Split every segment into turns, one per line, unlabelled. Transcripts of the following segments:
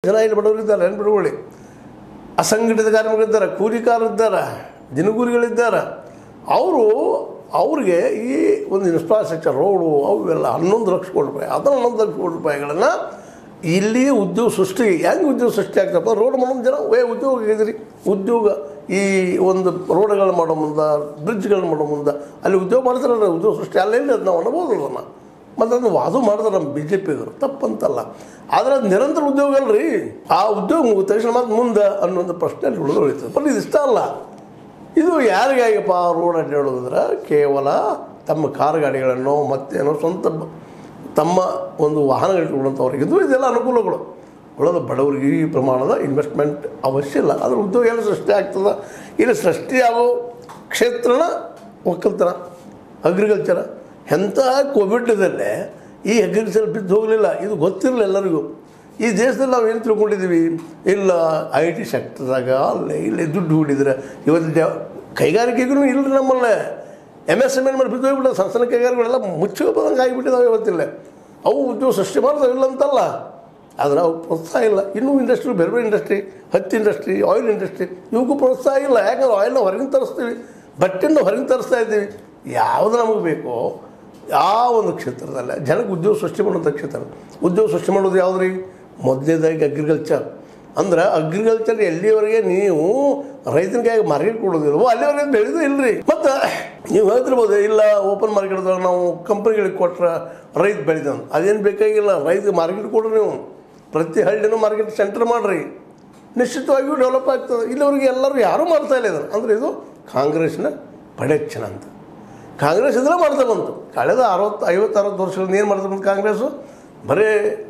ಜನ ಇಲ್ಲಿ ಬಡವರಿದ್ದಾರೆ ನೆನ್ಪಿಟ್ಕೊಳ್ಳಿ ಅಸಂಘಟಿತ ಕಾರ್ಮಿಕರಿದ್ದಾರೆ ಕೂಲಿಕಾರರಿದ್ದಾರೆ ದಿನಗೂಲಿಗಳಿದ್ದಾರೆ ಅವರು ಅವ್ರಿಗೆ ಈ ಒಂದು ಇನ್ಫ್ರಾಸ್ಟ್ರಕ್ಚರ್ ರೋಡು ಅವೆಲ್ಲ ಹನ್ನೊಂದು ಲಕ್ಷ ಕೋಟಿ ರೂಪಾಯಿ ಅದನ್ನು ಹನ್ನೊಂದು ಲಕ್ಷ ಕೋಟಿ ರೂಪಾಯಿಗಳನ್ನು ಇಲ್ಲಿ ಉದ್ಯೋಗ ಸೃಷ್ಟಿ ಹೆಂಗೆ ಉದ್ಯೋಗ ಸೃಷ್ಟಿ ಆಗ್ತಪ್ಪ ರೋಡ್ ಮಾಡೋದು ಜನ ವೇ ಉದ್ಯೋಗ ಇದ್ರಿ ಉದ್ಯೋಗ ಈ ಒಂದು ರೋಡ್ಗಳು ಮಾಡೋ ಮುಂದೆ ಬ್ರಿಡ್ಜ್ಗಳು ಮಾಡೋ ಮುಂದೆ ಅಲ್ಲಿ ಉದ್ಯೋಗ ಮಾಡ್ತಾರಲ್ಲ ಉದ್ಯೋಗ ಸೃಷ್ಟಿ ಅಲ್ಲೆಲ್ಲ ಅದು ನಾವು ಅನ್ಬೋದು ಅದನ್ನು ಮತ್ತು ಅದನ್ನು ವಾದು ಮಾಡ್ತಾರೆ ನಮ್ಮ ಬಿ ಜೆ ಪಿಗರು ತಪ್ಪಂತಲ್ಲ ಆದರೆ ಅದು ನಿರಂತರ ಉದ್ಯೋಗ ಅಲ್ರಿ ಆ ಉದ್ಯೋಗ ಮುಗಿದ ತಕ್ಷಣ ಮತ್ತೆ ಮುಂದೆ ಅನ್ನೋ ಪ್ರಶ್ನೆ ಅಲ್ಲಿ ಉಳಿದು ಉಳಿತದೆ ಬಟ್ ಇದು ಇಷ್ಟ ಅಲ್ಲ ಇದು ಯಾರಿಗಾಗಿಪ್ಪ ರೋಡ್ ಅಡ್ಡಾಡೋದಂದ್ರೆ ಕೇವಲ ತಮ್ಮ ಕಾರ್ ಗಾಡಿಗಳನ್ನು ಮತ್ತೇನೋ ಸ್ವಂತ ಬ- ತಮ್ಮ ಒಂದು ವಾಹನಗಳು ಇಟ್ಕೊಳ್ಳೋಂಥವ್ರಿಗೆ ಇದು ಇದೆಲ್ಲ ಅನುಕೂಲಗಳು ಉಳಿದ ಬಡವರಿಗೆ ಈ ಪ್ರಮಾಣದ ಇನ್ವೆಸ್ಟ್ಮೆಂಟ್ ಅವಶ್ಯ ಇಲ್ಲ ಅದ್ರ ಉದ್ಯೋಗ ಎಲ್ಲ ಸೃಷ್ಟಿ ಆಗ್ತದೆ ಇಲ್ಲಿ ಸೃಷ್ಟಿಯಾಗೋ ಕ್ಷೇತ್ರನ ಒಕ್ಕಲ್ತನ ಅಗ್ರಿಕಲ್ಚರ ಎಂಥ ಕೋವಿಡ್ದಲ್ಲೇ ಈ ಅಗ್ರಿಕಲ್ಚರ್ ಬಿದ್ದು ಹೋಗಲಿಲ್ಲ ಇದು ಗೊತ್ತಿರಲಿಲ್ಲ ಎಲ್ಲರಿಗೂ ಈ ದೇಶದಲ್ಲಿ ನಾವು ಏನು ತಿಳ್ಕೊಂಡಿದ್ದೀವಿ ಇಲ್ಲ ಐ ಟಿ ಸೆಕ್ಟರ್ದಾಗ ಅಲ್ಲೇ ಇಲ್ಲೇ ದುಡ್ಡು ಹೂಡಿದ್ರೆ ಇವತ್ತು ಡ ಕೈಗಾರಿಕೆಗೂ ಇಲ್ಲರಿ ನಮ್ಮಲ್ಲೇ ಎಮ್ ಎಸ್ ಎಮ್ ಎನ್ ಮಾಡಿ ಬಿದ್ದು ಹೋಗ್ಬಿಟ್ಟು ಸಣ್ಣ ಸಣ್ಣ ಕೈಗಾರಿಕೆಗಳೆಲ್ಲ ಮುಚ್ಚೋದಂಗೆ ಆಗಿಬಿಟ್ಟಿದ್ದಾವೆ ಇವತ್ತಿಲ್ಲ ಅವು ಉದ್ಯೋಗ ಸೃಷ್ಟಿ ಮಾಡ್ತಾವೆ ಇಲ್ಲ ಅಂತಲ್ಲ ಆದರೆ ಅವು ಪ್ರೋತ್ಸಾಹ ಇಲ್ಲ ಇನ್ನೂ ಇಂಡಸ್ಟ್ರಿ ಬೇರೆ ಬೇರೆ ಇಂಡಸ್ಟ್ರಿ ಹತ್ತಿ ಇಂಡಸ್ಟ್ರಿ ಆಯಿಲ್ ಇಂಡಸ್ಟ್ರಿ ಇವಕ್ಕೂ ಪ್ರೋತ್ಸಾಹ ಇಲ್ಲ ಯಾಕಂದ್ರೆ ಆಯಿಲ್ನ ಹೊರಗಿನ ತರಿಸ್ತೀವಿ ಬಟ್ಟೆನ ಹೊರಗಿನ ತರಿಸ್ತಾ ಇದ್ದೀವಿ ಯಾವುದು ನಮಗೆ ಬೇಕೋ ಯಾವ ಒಂದು ಕ್ಷೇತ್ರದಲ್ಲ ಜನಕ್ಕೆ ಉದ್ಯೋಗ ಸೃಷ್ಟಿ ಮಾಡುವಂಥ ಕ್ಷೇತ್ರ ಉದ್ಯೋಗ ಸೃಷ್ಟಿ ಮಾಡೋದು ಯಾವ್ದು ರೀ ಮೊದಲನೇದಾಗಿ ಅಗ್ರಿಕಲ್ಚರ್ ಅಂದ್ರೆ ಅಗ್ರಿಕಲ್ಚರ್ ಎಲ್ಲಿವರೆಗೆ ನೀವು ರೈತನ ಕೈಗೆ ಮಾರ್ಕೆಟ್ ಕೊಡೋದಿಲ್ವೋ ಅಲ್ಲಿವರೆಗೆ ಬೆಳೆದು ಇಲ್ಲರಿ ಮತ್ತು ನೀವು ಹೇಳ್ತಿರ್ಬೋದು ಇಲ್ಲ ಓಪನ್ ಮಾರ್ಕೆಟ್ದಾಗ ನಾವು ಕಂಪ್ನಿಗಳಿಗೆ ಕೊಟ್ರೆ ರೈತ ಬೆಳೆದ ಅದೇನು ಬೇಕಾಗಿಲ್ಲ ರೈತ ಮಾರ್ಕೆಟ್ ಕೊಡ್ರಿ ನೀವು ಪ್ರತಿ ಹಳ್ಳಿನೂ ಮಾರ್ಕೆಟ್ ಸೆಂಟರ್ ಮಾಡಿರಿ ನಿಶ್ಚಿತವಾಗಿಯೂ ಡೆವಲಪ್ ಆಗ್ತದೆ ಇಲ್ಲಿವರೆಗೆ ಎಲ್ಲರೂ ಯಾರೂ ಮಾಡ್ತಾ ಇಲ್ಲ ಇದನ್ನು ಅಂದರೆ ಇದು ಕಾಂಗ್ರೆಸ್ನ ಪಡೆಕ್ಷಣ ಅಂತ ಕಾಂಗ್ರೆಸ್ ಇದನ್ನ ಮಾಡ್ತಾ ಬಂತು ಕಳೆದ ಅರವತ್ತು ಐವತ್ತು ಅರವತ್ತು ವರ್ಷಗಳಿಂದ ಏನು ಮಾಡ್ತಾ ಬಂತು ಕಾಂಗ್ರೆಸ್ಸು ಬರೀ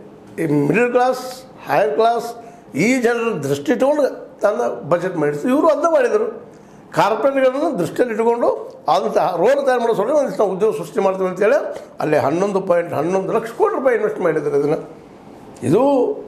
ಈ ಮಿಡಲ್ ಕ್ಲಾಸ್ ಹೈಯರ್ ಕ್ಲಾಸ್ ಈ ಜನರ ದೃಷ್ಟಿ ಇಟ್ಕೊಂಡು ತನ್ನ ಬಜೆಟ್ ಮಾಡಿತ್ತು ಇವರು ಅದನ್ನ ಮಾಡಿದರು ಕಾರ್ಪೊರೇಟ್ಗಳನ್ನು ದೃಷ್ಟಿಯಲ್ಲಿ ಇಟ್ಕೊಂಡು ಅಂತ ರೋಡ್ ತಯಾರು ಮಾಡೋ ಸಲ ಒಂದಿಷ್ಟು ನಾವು ಉದ್ಯೋಗ ಸೃಷ್ಟಿ ಮಾಡ್ತೀವಿ ಅಂತೇಳಿ ಅಲ್ಲಿ ಹನ್ನೊಂದು ಪಾಯಿಂಟ್ ಹನ್ನೊಂದು ಲಕ್ಷ ಕೋಟಿ ರೂಪಾಯಿ ಇನ್ವೆಸ್ಟ್ ಮಾಡಿದ್ದಾರೆ ಇದನ್ನು ಇದು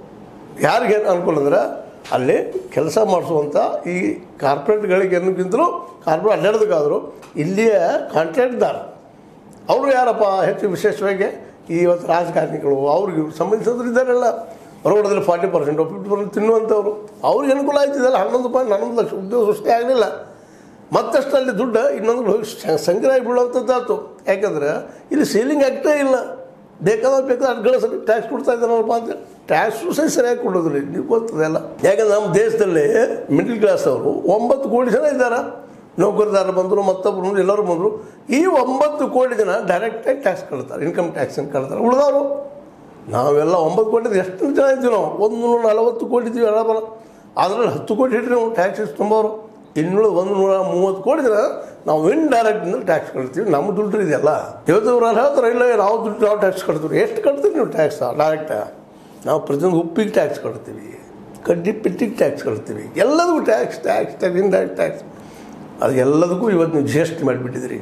ಯಾರಿಗೆ ಅನುಕೂಲ ಅಂದ್ರೆ ಅಲ್ಲಿ ಕೆಲಸ ಮಾಡಿಸುವಂಥ ಈ ಕಾರ್ಪೊರೇಟ್ಗಳಿಗೆ ಅನ್ನೋಕ್ಕಿಂತಲೂ ಕಾರ್ಪೊರೇಟ್ ಅಡ್ಡಾಡೋದಕ್ಕಾದರೂ ಇಲ್ಲಿಯ ಕಾಂಟ್ರಾಕ್ಟ್ದಾರ ಅವರು ಯಾರಪ್ಪ ಹೆಚ್ಚು ವಿಶೇಷವಾಗಿ ಈ ಇವತ್ತು ರಾಜಕಾರಣಿಗಳು ಅವ್ರಿಗೆ ಸಂಬಂಧಿಸಿದ್ರು ಇದ್ದಾರೆಲ್ಲ ರೋಡಲ್ಲಿ ಫಾರ್ಟಿ ಪರ್ಸೆಂಟು ಫಿಫ್ಟಿ ಪರ್ಸೆಂಟ್ ತಿನ್ನುವಂಥವ್ರು ಅವ್ರಿಗೆ ಅನುಕೂಲ ಆಯ್ತಿದೆಲ್ಲ ಹನ್ನೊಂದು ಪಾಯಿಂಟ್ ಹನ್ನೊಂದು ಲಕ್ಷ ಉದ್ಯೋಗ ಸೃಷ್ಟಿ ಆಗಲಿಲ್ಲ ಮತ್ತಷ್ಟು ಅಲ್ಲಿ ದುಡ್ಡು ಇನ್ನೊಂದು ಹೋಗಿ ಸ- ಸಂಗ್ರಹ ಬೀಳುವಂಥದ್ದಾಯ್ತು ಯಾಕಂದ್ರೆ ಇಲ್ಲಿ ಸೇಲಿಂಗ್ ಆಗ್ತೇ ಇಲ್ಲ ಬೇಕಾದ್ರೆ ಬೇಕಾದ್ರೆ ಅದು ಗಳಿಸಲಿ ಟ್ಯಾಕ್ಸ್ ಕೊಡ್ತಾ ಇದ್ದಾರಲ್ಪ ಅಂತ ಟ್ಯಾಕ್ಸು ಸಹ ಸರಿಯಾಗಿ ಕೊಡೋದಿಲ್ಲ ನೀವು ಗೊತ್ತದೆ ಎಲ್ಲ ಯಾಕಂದ್ರೆ ನಮ್ಮ ದೇಶದಲ್ಲಿ ಮಿಡ್ಲ್ ಕ್ಲಾಸ್ ಅವರು ಒಂಬತ್ತು ಕೋಟಿ ಜನ ಇದ್ದಾರೆ ನೌಕರಿದಾರ ಬಂದರು ಮತ್ತೊಬ್ಬರು ಬಂದರು ಎಲ್ಲರೂ ಬಂದರು ಈ ಒಂಬತ್ತು ಕೋಟಿ ಜನ ಡೈರೆಕ್ಟಾಗಿ ಟ್ಯಾಕ್ಸ್ ಕಳ್ತಾರೆ ಇನ್ಕಮ್ ಟ್ಯಾಕ್ಸನ್ನು ಕಳ್ತಾರೆ ಉಳಿದವರು ನಾವೆಲ್ಲ ಒಂಬತ್ತು ಕೋಟಿ ಎಷ್ಟು ಜನ ಇದ್ದೀವಿ ನಾವು ಒಂದು ನೂರ ನಲವತ್ತು ಕೋಟಿ ಇದ್ದೀವಿ ಎಲ್ಲ ಬರ ಅದರಲ್ಲಿ ಹತ್ತು ಕೋಟಿ ಇಟ್ಟರೆ ನಾವು ಟ್ಯಾಕ್ಸಸ್ ತುಂಬೋರು ಇನ್ನುಳಿದ ಒಂದು ನೂರ ಮೂವತ್ತು ಕೋಟಿ ಜನ ನಾವು ಇನ್ ಡೈರೆಕ್ಟಿಂದ ಟ್ಯಾಕ್ಸ್ ಕಟ್ತೀವಿ ನಮ್ಮ ದುಡ್ಡು ಇದೆಯಲ್ಲ ಇವತ್ತು ಇವ್ರು ಅಲ್ಲಿ ಹೇಳ್ತಾರೆ ಇಲ್ಲ ನಾವು ದುಡ್ಡು ನಾವು ಟ್ಯಾಕ್ಸ್ ಕಟ್ತೀವಿ ಎಷ್ಟು ಕಟ್ತೀವಿ ನೀವು ಟ್ಯಾಕ್ಸ್ ಡೈರೆಕ್ಟ ನಾವು ಪ್ರತಿಯೊಂದು ಉಪ್ಪಿಗೆ ಟ್ಯಾಕ್ಸ್ ಕಟ್ತೀವಿ ಕಡ್ಡಿ ಪಿಟ್ಟಿಗೆ ಟ್ಯಾಕ್ಸ್ ಕಟ್ತೀವಿ ಎಲ್ಲದಕ್ಕೂ tax tax tax indirect tax ಅದು ಎಲ್ಲದಕ್ಕೂ ಇವತ್ತು ನೀವು ಜಿ ಎಸ್ ಟಿ ಮಾಡಿಬಿಟ್ಟಿದ್ದೀರಿ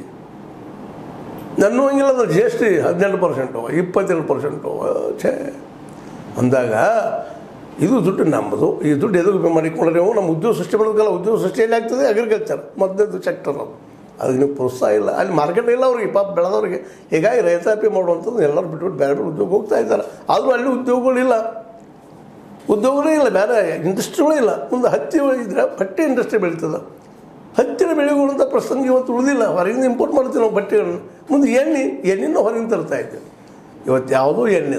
ನನ್ನ ಹಂಗಿಲ್ಲ ಅದು ಜಿ ಎಸ್ ಟಿ ಹದಿನೆಂಟು ಪರ್ಸೆಂಟು ಇಪ್ಪತ್ತೆರಡು ಪರ್ಸೆಂಟು ಛೇ ಅಂದಾಗ ಇದು ದುಡ್ಡು ನಮ್ಮದು ಈ ದುಡ್ಡು ಎದುರು ಮಾಡಿಕೊಂಡ್ರೆ ನೀವು ನಮ್ಮ ಉದ್ಯೋಗ ಸೃಷ್ಟಿ ಮಾಡೋದಕ್ಕಲ್ಲ ಉದ್ಯೋಗ ಸೃಷ್ಟಿಯಲ್ಲಿ ಆಗ್ತದೆ ಅಗ್ರಿಕಲ್ಚರ್ ಮೊದಲನೇದು ಸೆಕ್ಟರ್ ಅದು ಅದಕ್ಕೆ ನೀವು ಪ್ರೋತ್ಸಾಹ ಇಲ್ಲ ಅಲ್ಲಿ ಮಾರ್ಕೆಟ್ ಇಲ್ಲ ಅವ್ರಿಗೆ ಪಾಪ ಬೆಳೆದವ್ರಿಗೆ ಹೀಗಾಗಿ ರೈತಾಪಿ ಮಾಡುವಂಥದ್ದು ಎಲ್ಲರೂ ಬಿಟ್ಬಿಟ್ಟು ಬೇರೆ ಬೇರೆ ಉದ್ಯೋಗ ಹೋಗ್ತಾ ಇದ್ದಾರೆ ಆದರೂ ಅಲ್ಲಿ ಉದ್ಯೋಗಗಳಿಲ್ಲ ಉದ್ಯೋಗಗಳೇ ಇಲ್ಲ ಬೇರೆ ಇಂಡಸ್ಟ್ರಿಗಳೇ ಇಲ್ಲ ಮುಂದೆ ಹತ್ತಿ ಇದ್ರೆ ಬಟ್ಟೆ ಇಂಡಸ್ಟ್ರಿ ಬೆಳೀತದೆ ಹತ್ತಿರ ಬೆಳೆಯುವಂಥ ಪ್ರಸಂಗ ಇವತ್ತು ಉಳಿದಿಲ್ಲ ಹೊರಗಿಂದ ಇಂಪೋರ್ಟ್ ಮಾಡ್ತೀವಿ ನಾವು ಬಟ್ಟೆಗಳನ್ನ ಮುಂದೆ ಎಣ್ಣೆ ಎಣ್ಣೆನೂ ಹೊರಗಿಂದ ತರ್ತಾ ಇದ್ದೀವಿ ಇವತ್ತು ಯಾವುದೂ ಎಣ್ಣೆ